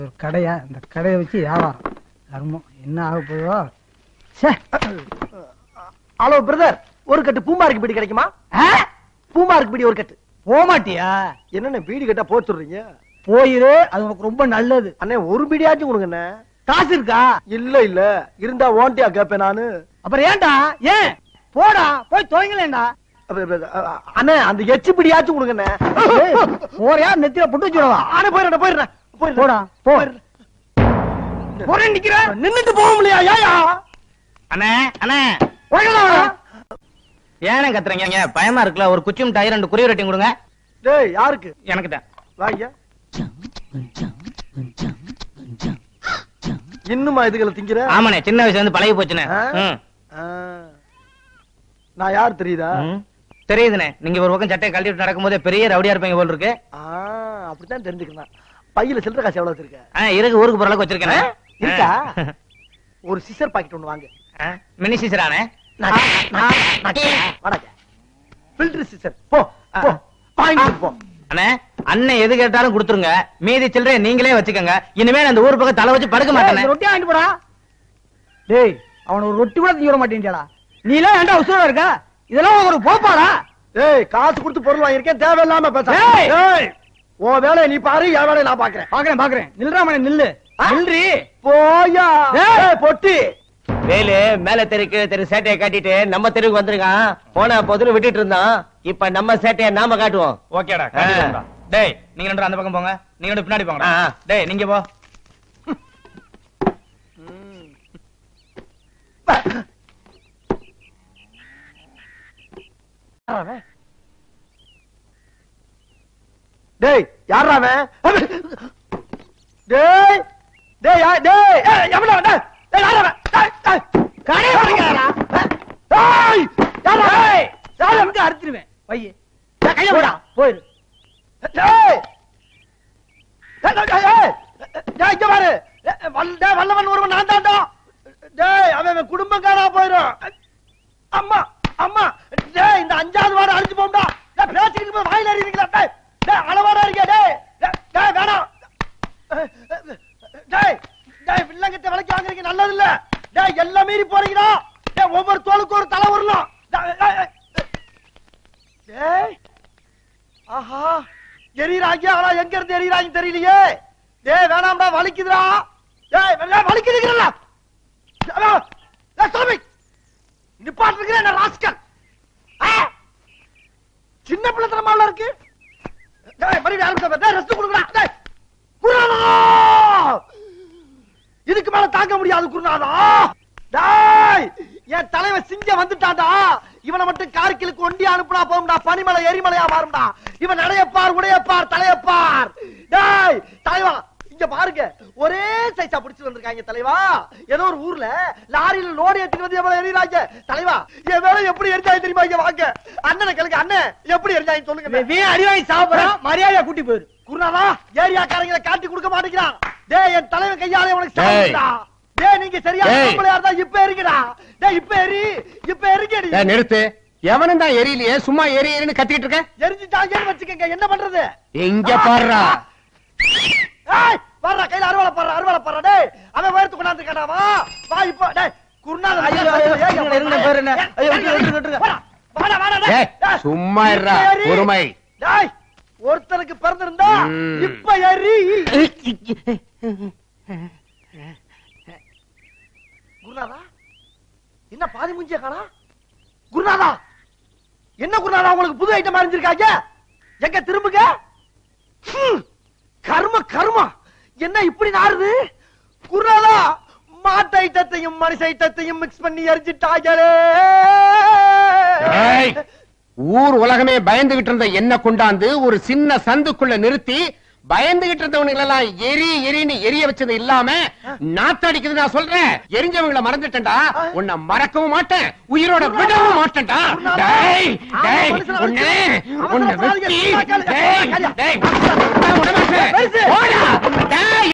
ஒரு கடையா இந்த கடையை வச்சு வியாபாரம் கர்மம் என்ன ஆக போதோ ச்சே ஹலோ பிரதர் ஒரு கட்டு பூமாருக்கு பீடி கிடைக்குமா பூமாருக்கு பீடி ஒரு கட்டு போக மாட்டியா என்னண்ணே பீடி கட்டா போச்சுடுறீங்க போயிரு அது உனக்கு ரொம்ப நல்லது அண்ணே ஒரு பீடியாச்சும் கொடுங்கண்ணே காசு இருக்கா இல்ல இல்ல இருந்தா ஓண்டியா கேப்பேன் நானு அப்புறம் ஏன்டா ஏன் போடா போய் துவங்கலேண்டா அப்ப, அப்ப, அ- அண்ணே அந்த எச்சு பிடியாச்சும் கொடுங்கண்ணே போறியா நெத்தியில புட்டு வச்சுடவா அண்ணே போயிடுறேன் போயிடுறேன் போயிடுறேன். போடா போ போயிடுறேன். போறேன் நிக்கிற நின்னுட்டு போக முடியா ஏயா அண்ணே அண்ணே ஏனே கத்துறீங்க பயமா இருக்குல்ல ஒரு குச்சி மிட்டாய் ரெண்டு குருவி ரொட்டி கொடுங்க டேய் யாருக்கு எனக்கு தான் வாங்க இன்னுமா இதுகளை திங்கிற ஆமாண்ணே சின்ன வயசுல இருந்து பழகி போச்சுண்ணே ஆ? ம். ஆ. நான் யார் தெரியுதா ம். தெரியுதுண்ணே நீங்க ஒரு பக்கம் சட்டையை கழட்டி விட்டு நடக்கும்போதே பெரிய ரவுடியா இருப்பீங்க போல் இருக்கு ஆ, அப்படித்தான் தெரிஞ்சுக்கிறேன் பையில சில்லற காசு எவ்வளவு வச்சிருக்க ஆ, இருக்கு ஊருக்கு போற அளவுக்கு வச்சிருக்கேன் ஆ? இருக்கா? ஒரு சிசர் பாக்கெட் ஒண்ணு வாங்க மினி சீசரானே ஃபில்டர் சிசர் போ போ வாங்கிட்டு போ அண்ணே அண்ணன் எது கேட்டாலும் கொடுத்துருங்க மீதி சில்லறைய நீங்களே வச்சுக்கோங்க இனிமே நான் அந்த ஊர் பக்கம் தலை வச்சு படுக்க மாட்டேனே ரொட்டி வாங்கிட்டு போடா டேய் அவன ஒரு ரொட்டி கூட திங்க மாட்டேன்டா நீ எல்லாம் ஏன்டா உசுரா இருக்க இதெல்லாம் ஒரு போப்பாடா ஏய் காசு கொடுத்து பொருள் வாங்கியிருக்கேன் தேவையில்லாம பேச ஏய்! ஏய் உன் வேலையை நீ பாரு என் வேலையை நான் பாக்குறேன் பாக்குறேன் பாக்குறேன் நில்றா மணி நில்லு நில்றி போயா ஏய்! ஏய், பொட்டி வேலு மேல தெருக்கு தெரு சேட்டையை காட்டிட்டு நம்ம தெருவுக்கு வந்துருக்கான் போன பொதுல விட்டுட்டு இருந்தான் இப்ப நம்ம சேட்டையை நாம காட்டுவோம் ஓகேடா ஆ. காட்டிடுவோம்டா. டேய் நீங்க ரெண்டு அந்த பக்கம் போங்க நீங்க ரெண்டு பின்னாடி போங்கடா ஆ, ஆ. டேய் நீங்க போ டேய் யாரா அவன் டேய் டேய் யா- டேய் ஏய், எவன்டா அவன்? டேய், டேய், யாரா அவன்? டேய், டேய், கடையை வாங்கிக்கிறாரா? டேய், யாரா அவன்? ஏய், யாரா அவன்? எங்க அறுத்துருவேன் பைய டேய், கையை விடா. போயிரு டேய். டேய், டேய், டேய், ஏய். டேய், இங்க பாரு. டேய், வல்ல- டேய், வல்லவன் ஒருவன் நான் தான்டா. டேய், அவன் அவன் குடும்பம் காணா போயிரும் அம்மா அம்மா டேய் இந்த அஞ்சாவது வாரம் அழிஞ்சு போம்டா டேய் பேசிக்கிட்டு இருக்கும்போது வாயில எறியறீங்களா டேய் டேய் அளவாடா இருக்க டேய் டேய், டேய் வேணாம் டேய் டேய் வில்லங்கத்தை விலைக்கு வாங்குறீங்க நல்லது இல்ல டேய் எல்லாம் மீறி போறீங்களா டேய் ஒவ்வொரு தோலுக்கு ஒரு தலை வரலாம் டேய், டேய், டேய். டேய் ஆஹா எரியறாங்க ஆனா எங்க இருந்து எரியறாங்க தெரியலையே டேய் வேணாம்டா வலிக்குதுடா டேய் டேய், வலிக்குதுங்கறல டேய் சாமி நிப்பாட்டு இருக்கிற என்ன ராஸ்கல் ஆ! சின்ன பிள்ளைத்தனமால இருக்கு டேய் மறுபடியும் ஆரம்பிச்சா டேய் ரெஸ்ட் கொடுங்கடா டேய் குருநாதா இதுக்கு மேல தாங்க முடியாது குருநாதா டேய் என் தலைவன் சிங்க வந்துட்டான்டா இவனை மட்டும் கார்கிலுக்கு ஒண்டி அனுப்புனா போகும்டா பனிமலை எரிமலையா மாறும்டா இவன் நடையப்பார் உடையப்பார் தலையப்பார் டேய் தலைவா இங்க பாருங்க ஒரே சைஸா பிடிச்சு வந்திருக்காங்க தலைவா ஏதோ ஒரு ஊர்ல லாரியில லோடு ஏத்திட்டு வந்து எவ்வளவு எறிறாங்க தலைவா என் வேலை எப்படி எரிஞ்சாங்க தெரியுமா இங்க வாங்க அண்ணனை கேளுங்க அண்ணன் எப்படி எரிஞ்சாங்க சொல்லுங்க வீ அடி வாங்கி சாப்பிடறான் மரியாதையா கூட்டி போயிரு குருநாதா ஏரியாக்காரங்களை காட்டி கொடுக்க மாட்டேங்கிறான் டேய் என் தலைவன் கையாலே உனக்கு டேய். சாப்பிடுடா டேய் நீங்க சரியா டேய். பொம்பளையா இருந்தா இப்ப எரிங்கடா டேய் இப்ப எரி இப்ப எரிங்கடி ஏய், நிறுத்து எவனும் தான் எரியலையே சும்மா எரி எரின்னு கத்திட்டு இருக்க எரிஞ்சுட்டாங்கன்னு வச்சுக்கங்க என்ன பண்றது எங்க பாடுறா ஏய் வர்றா கையில அறுவாலை போடுற அறுவாலை போடுற டேய் அவன் உயரத்து கொண்டாந்துருக்காடா வா வா இப்போ டேய் குருநாதன் ஐயோ, ஐயோ, இருங்க, இருங்க, பாருங்க. ஐயோ, விட்டுருங்க, விட்டுருங்க, விட்டுருங்க. வாடா வாடா டேய் ஏய், டேய், சும்மா இருடா, இப்ப எரி. பொறுமை. டேய் ஒருத்தனுக்கு பிறந்திருந்தா ம். இப்ப எரி குருநாதா என்ன பாதி மூஞ்சிய காணா குருநாதா என்ன குருநாதா உங்களுக்கு புது ஐட்டம் அறிஞ்சிருக்காங்க எங்க திரும்புங்க ஹம், கர்ம கர்மா என்ன இப்படி நாறுது குருநாதா மாட்டு ஐட்டத்தையும் மனுஷ ஐட்டத்தையும் மிக்ஸ் பண்ணி எரிஞ்சிட்டாங்களே ஏய், ஊர் உலகமே பயந்துகிட்டு இருந்த என்ன கொண்டாந்து ஒரு சின்ன சந்துக்குள்ள நிறுத்தி பயந்துகிட்டு இருந்தவனுங்க எல்லாம் எரி எரின்னு எரிய வச்சது இல்லாம நாத்தடிக்குது நான் சொல்றேன் எரிஞ்சவங்கள மறந்துட்டேன்டா உன்னை மறக்கவும் மாட்டேன் உயிரோட விடவும் மாட்டேன்டா டேய் டேய் உன்னை உன்னை வெட்டி டேய் டேய் உன்னை விட மாட்டேன். போடா. டேய்